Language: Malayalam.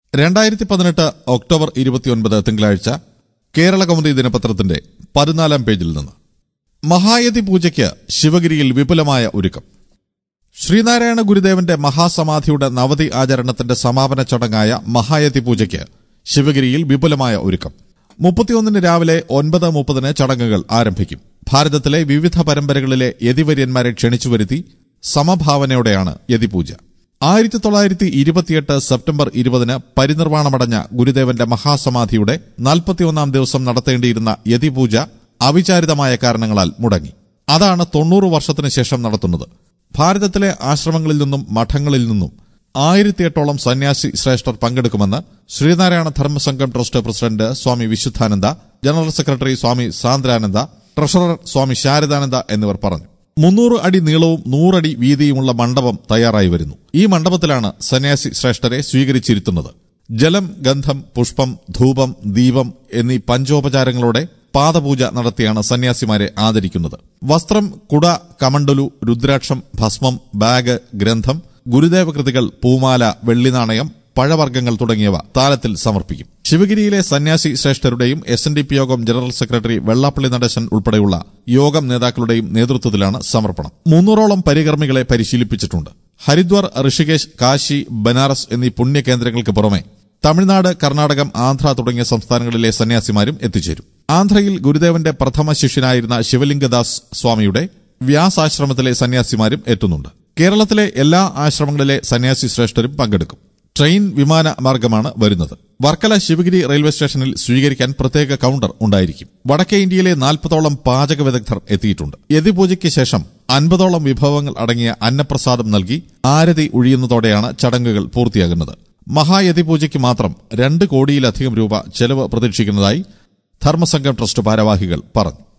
രണ്ടായിരത്തി പതിനെട്ട് ഒക്ടോബർ ഇരുപത്തിയൊൻപത് തിങ്കളാഴ്ച കേരള കൗമുദി ദിനപത്രത്തിന്റെ പതിനാലാം പേജിൽ നിന്ന് മഹായതി പൂജയ്ക്ക് ശിവഗിരിയിൽ വിപുലമായ ഒരുക്കം ശ്രീനാരായണ ഗുരുദേവന്റെ മഹാസമാധിയുടെ നവതി ആചരണത്തിന്റെ സമാപന ചടങ്ങായ മഹായതി പൂജയ്ക്ക് ശിവഗിരിയിൽ വിപുലമായ ഒരുക്കം മുപ്പത്തിയൊന്നിന് രാവിലെ ഒൻപത് മുപ്പതിന് ചടങ്ങുകൾ ആരംഭിക്കും ഭാരതത്തിലെ വിവിധ പരമ്പരകളിലെ യതിവര്യന്മാരെ ക്ഷണിച്ചുവരുത്തി സമഭാവനയോടെയാണ് യതിപൂജ ആയിരത്തി തൊള്ളായിരത്തി ഇരുപത്തിയെട്ട് സെപ്റ്റംബർ ഇരുപതിന് പരിനിർവാണമടഞ്ഞ ഗുരുദേവന്റെ മഹാസമാധിയുടെ നാൽപ്പത്തിയൊന്നാം ദിവസം നടത്തേണ്ടിയിരുന്ന യതിപൂജ അവിചാരിതമായ കാരണങ്ങളാൽ മുടങ്ങി അതാണ് തൊണ്ണൂറ് വർഷത്തിന് ശേഷം നടത്തുന്നത് ഭാരതത്തിലെ ആശ്രമങ്ങളിൽ നിന്നും മഠങ്ങളിൽ നിന്നും ആയിരത്തിയെട്ടോളം സന്യാസി ശ്രേഷ്ഠർ പങ്കെടുക്കുമെന്ന് Sreenarayana Dharmasangham trust president Swami Vishudhananda general secretary Swami Sandrananda treasurer Swami Saradananda എന്നിവർ പറഞ്ഞു മുന്നൂറ് അടി നീളവും നൂറടി വീതിയുമുള്ള മണ്ഡപം തയ്യാറായി വരുന്നു ഈ മണ്ഡപത്തിലാണ് സന്യാസി ശ്രേഷ്ഠരെ സ്വീകരിച്ചിരുത്തുന്നത് ജലം ഗന്ധം പുഷ്പം ധൂപം ദീപം എന്നീ പഞ്ചോപചാരങ്ങളോടെ പാദപൂജ നടത്തിയാണ് സന്യാസിമാരെ ആദരിക്കുന്നത് വസ്ത്രം കുട കമണ്ടലു രുദ്രാക്ഷം ഭസ്മം ബാഗ് ഗ്രന്ഥം ഗുരുദേവ കൃതികൾ പൂമാല വെള്ളിനാണയം പഴവർഗ്ഗങ്ങൾ തുടങ്ങിയവ താലത്തിൽ സമർപ്പിക്കും ശിവഗിരിയിലെ സന്യാസി ശ്രേഷ്ഠരുടെയും എസ് എൻ ഡി പി യോഗം ജനറൽ സെക്രട്ടറി വെള്ളാപ്പള്ളി നടേശൻ ഉൾപ്പെടെയുള്ള യോഗം നേതാക്കളുടെയും നേതൃത്വത്തിലാണ് സമർപ്പണം മുന്നൂറോളം പരികർമ്മികളെ പരിശീലിപ്പിച്ചിട്ടുണ്ട് ഹരിദ്വാർ ഋഷികേശ് കാശി ബനാറസ് എന്നീ പുണ്യകേന്ദ്രങ്ങൾക്ക് പുറമെ തമിഴ്നാട് കർണാടകം ആന്ധ്ര തുടങ്ങിയ സംസ്ഥാനങ്ങളിലെ സന്യാസിമാരും എത്തിച്ചേരും ആന്ധ്രയിൽ ഗുരുദേവന്റെ പ്രഥമ ശിഷ്യനായിരുന്ന ശിവലിംഗദാസ് സ്വാമിയുടെ വ്യാസാശ്രമത്തിലെ സന്യാസിമാരും എത്തുന്നുണ്ട് കേരളത്തിലെ എല്ലാ ആശ്രമങ്ങളിലെ സന്യാസി ശ്രേഷ്ഠരും പങ്കെടുക്കും ട്രെയിൻ വിമാന മാർഗമാണ് വരുന്നത് വർക്കല ശിവഗിരി റെയിൽവേ സ്റ്റേഷനിൽ സ്വീകരിക്കാൻ പ്രത്യേക കൌണ്ടർ ഉണ്ടായിരിക്കും വടക്കേ ഇന്ത്യയിലെ നാൽപ്പതോളം പാചക വിദഗ്ധർ എത്തിയിട്ടുണ്ട് യതിപൂജയ്ക്ക് ശേഷം അൻപതോളം വിഭവങ്ങൾ അടങ്ങിയ അന്നപ്രസാദം നൽകി ആരതി ഒഴിയുന്നതോടെയാണ് ചടങ്ങുകൾ പൂർത്തിയാകുന്നത് മഹായതിപൂജയ്ക്ക് മാത്രം രണ്ട് കോടിയിലധികം രൂപ ചെലവ് പ്രതീക്ഷിക്കുന്നതായി ധർമ്മസംഘം ട്രസ്റ്റ് ഭാരവാഹികൾ പറഞ്ഞു